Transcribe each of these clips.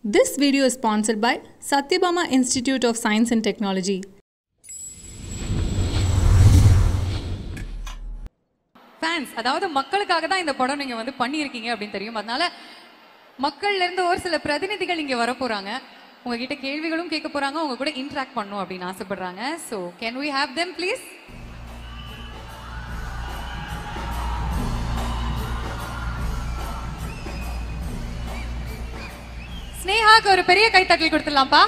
This video is sponsored by Satyabama Institute of Science and Technology. Fans அதாவது மக்களுக்காக தான் இந்த படம் நீங்க வந்து பண்ணியிருக்கீங்க அப்படின்னு தெரியும் அதனால மக்கள்ல இருந்து ஒரு சில பிரதிநிதிகள் இங்க வர போறாங்க உங்ககிட்ட கேள்விகளும் கேட்க போறாங்க உங்க கூட இன்டராக்ட் பண்ணும் அப்படின்னு ஆசைப்படுறாங்க so can we have them please ஸ்னேகாக்கு ஒரு பெரிய கைத்தட்டல் கொடுத்துடலாம்ப்பா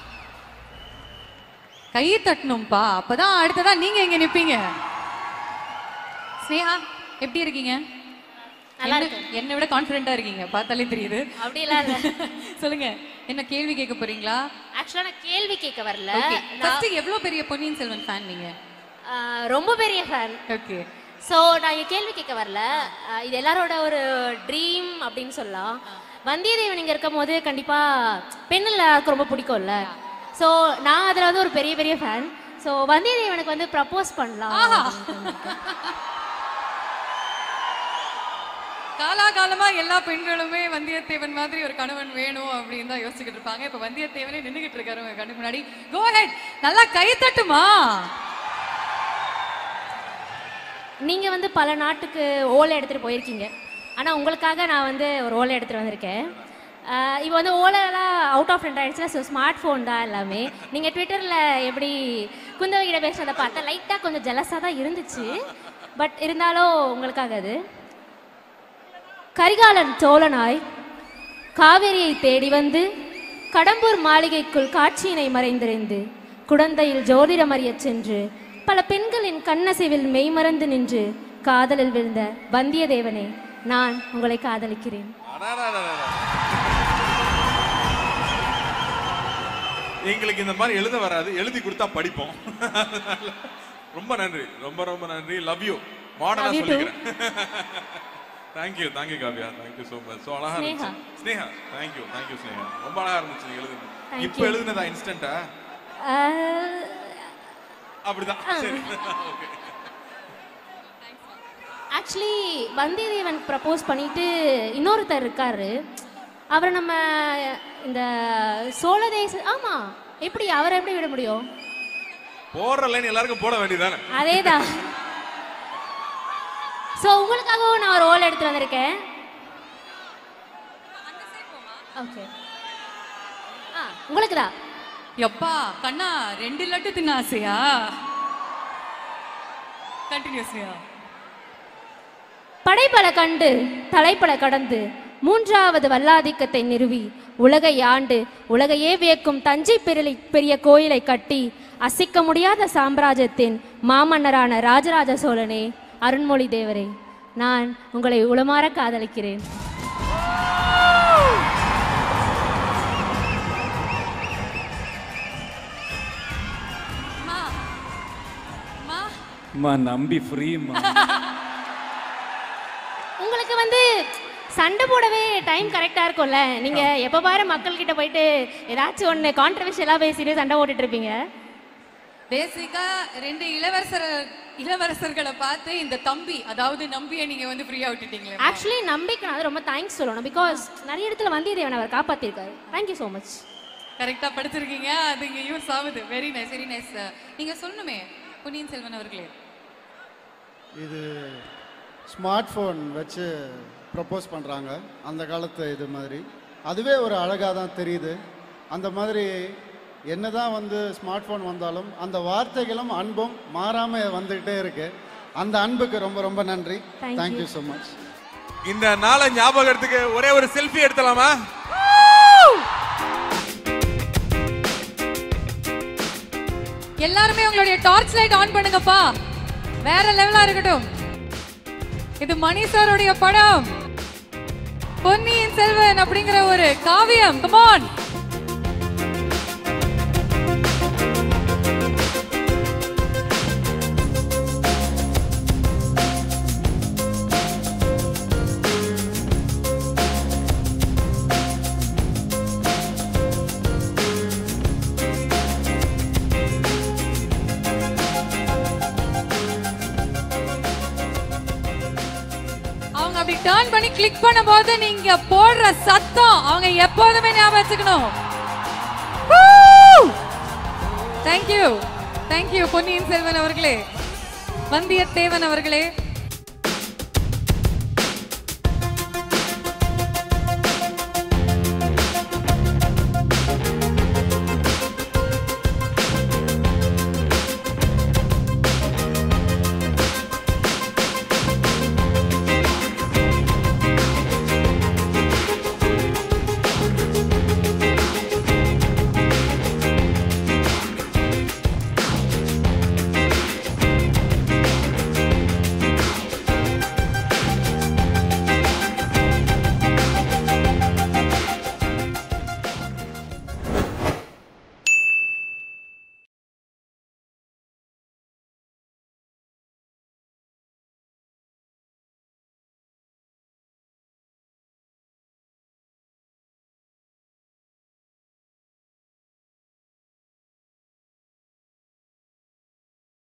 கை தட்டணும்ப்பா அப்பதான் அடுத்ததா நீங்க இங்க நிப்பீங்க ஸ்னேகா எப்படி இருக்கீங்க நல்லா என்ன- என்னை விட கான்ஃபிடென்ட்டா இருக்கீங்க பார்த்தாலே தெரியுது அப்படிலாம் இல்ல சொல்லுங்க என்ன கேள்வி கேட்க போறீங்களா ஆக்சுவலா நான் கேள்வி கேட்க வரல ஓகே நான், ஃபர்ஸ்ட் எவ்வளவு பெரிய பொன்னியின் செல்வன் ஃபேன் நீங்க ஆஹ், ரொம்ப பெரிய ஃபேன் ஓகே ஸோ நான் இங்க கேள்வி கேட்க வரல ஆஹ், இது எல்லாரோட ஒரு ட்ரீம் அப்படின்னு சொல்லலாம் வந்தியத்தேவன் இங்க இருக்கும் போது கண்டிப்பா பெண்கள் எல்லாருக்கும் ரொம்ப பிடிக்கும்ல ஸோ நான் அதுல வந்து ஒரு பெரிய பெரிய ஃபேன் ஸோ வந்தியத்தேவனுக்கு வந்து ப்ரப்போஸ் பண்ணலாம் காலாகாலமா எல்லா பெண்களுமே வந்தியத்தேவன் மாதிரி ஒரு கணவன் வேணும் அப்படின்னு தான் யோசிச்சுக்கிட்டு இருப்பாங்க இப்ப வந்தியத்தேவனே நின்னுகிட்டு இருக்காரு உங்க கண்ணு முன்னாடி கோ ஹெட் நல்லா கை தட்டுமா நீங்க வந்து பல நாட்டுக்கு ஓலை எடுத்துட்டு போயிருக்கீங்க ஆனா உங்களுக்காக நான் வந்து ஒரு ஓலை எடுத்துட்டு வந்திருக்கேன் ஆஹ் இப்போ வந்து ஓலைலாம் அவுட் ஆஃப் ட்ரெண்ட் ஆயிடுச்சுல ஸோ ஸ்மார்ட் ஃபோன் தான் எல்லாமே நீங்கள் ட்விட்டரில் எப்படி குந்தவை கிட்ட பேசுறதை பார்த்தா லைட்டாக கொஞ்சம் ஜெலஸாக தான் இருந்துச்சு பட் இருந்தாலும் உங்களுக்காக அது கரிகாலன் சோழனாய் காவேரியை தேடி வந்து கடம்பூர் மாளிகைக்குள் காட்சியினை மறைந்திருந்து குடந்தையில் ஜோதிடம் அறியச் சென்று பல பெண்களின் கண்ணசைவில் மெய்மறந்து நின்று காதலில் விழுந்த வந்தியத்தேவனே நான் உங்களை காதலிக்கிறேன் அடாடாடாடா. எங்களுக்கு இந்த மாதிரி எழுத வராது எழுதி கொடுத்தா படிப்போம் ரொம்ப நன்றி ரொம்ப ரொம்ப நன்றி லவ் யூ மாடலா Love you too. சொல்லிக்கிறேன் thank you thank you Kavya thank you so much so அழகா ஸ்னேகா. இருந்துச்சு ஸ்னேகா தேங்க்யூ தேங்க்யூ ஸ்னேகா ரொம்ப அழகா இருந்துச்சு நீங்க எழுதுனது Thank இப்போ you. எழுதுனதா இன்ஸ்டன்ட்டா ஆஹ், அப்படிதான் சரி ஓகே ஆக்சுவலி வந்தியத்தேவன் ப்ரப்போஸ் பண்ணிட்டு இன்னொருத்தர் இருக்காரு அவரை நம்ம இந்த சோழ தேச ஆமா எப்படி அவரை எப்படி விட முடியும் போடுற லைன் எல்லாருக்கும் போட வேண்டியதானே அதேதான் ஸோ உங்களுக்காகவும் நான் ஒரு ஓலை எடுத்துட்டு வந்திருக்கேன் ஓகே ஆ உங்களுக்கு தான் எப்பா கண்ணா ரெண்டு லட்டு தின்ன ஆசையா கண்டினியூஸ்லியா படைப்பல கண்டு தலைப்பல கடந்து மூன்றாவது வல்லாதிக்கத்தை நிறுவி உலகை ஆண்டு உலகையே வியக்கும் தஞ்சை பெரிய பெரிய கோயிலை கட்டி அசைக்க முடியாத சாம்ராஜ்யத்தின் மாமன்னரான ராஜராஜ சோழனே அருண்மொழி தேவரே நான் உங்களை உளமாற காதலிக்கிறேன் மா மா அம்மா நம்பி ஃப்ரீம்மா உங்களுக்கு வந்து சண்டை போடவே டைம் கரெக்டாக இருக்கும்ல நீங்க எப்போ பாரு மக்கள்கிட்ட போயிட்டு ஏதாச்சும் ஒன்று கான்ட்ரவர்ஷியலாக பேசிட்டு சண்டை போட்டுட்டு இருப்பீங்க பேசிக்கா ரெண்டு இளவரசர் இளவரசர்களை பார்த்து இந்த தம்பி அதாவது நம்பியை நீங்க வந்து ஃப்ரீயா விட்டுட்டீங்களே ஆக்சுவலி நம்பிக்கை நான் ரொம்ப தேங்க்ஸ் சொல்லணும் பிகாஸ் நிறைய இடத்துல வந்தியத்தேவன் அவர் காப்பாத்திருக்காரு தேங்க்யூ ஸோ மச் கரெக்டா படிச்சிருக்கீங்க அது இங்க யூஸ் ஆகுது வெரி நைஸ் வெரி நைஸ் நீங்க சொல்லணுமே பொன்னியின் செல்வன் அவர்களே இது ஸ்மார்ட் ஃபோன் வச்சு ப்ரப்போஸ் பண்ணுறாங்க அந்த காலத்து இது மாதிரி அதுவே ஒரு அழகாக தான் தெரியுது அந்த மாதிரி என்னதான் வந்து ஸ்மார்ட் ஃபோன் வந்தாலும் அந்த வார்த்தைகளும் அன்பும் மாறாமல் வந்துக்கிட்டே இருக்கு அந்த அன்புக்கு ரொம்ப ரொம்ப நன்றி Thank you. Thank you so much இந்த நாளை ஞாபகத்துக்கு ஒரே ஒரு செல்ஃபி எடுத்தலாமா எல்லாருமே உங்களுடைய டார்ச் லைட் ஆன் பண்ணுங்கப்பா வேற லெவலா இருக்கட்டும் இது மணி சாருடைய படம் பொன்னியின் செல்வன் அப்படிங்கிற ஒரு காவியம் கமான் அவங்க அப்படி டர்ன் பண்ணி கிளிக் பண்ணும்போது நீங்க போடுற சத்தம் அவங்க எப்போதுமே ஞாபகம் வச்சுக்கணும் தேங்க்யூ தேங்க்யூ பொன்னியின் செல்வன் அவர்களே வந்தியத்தேவன் அவர்களே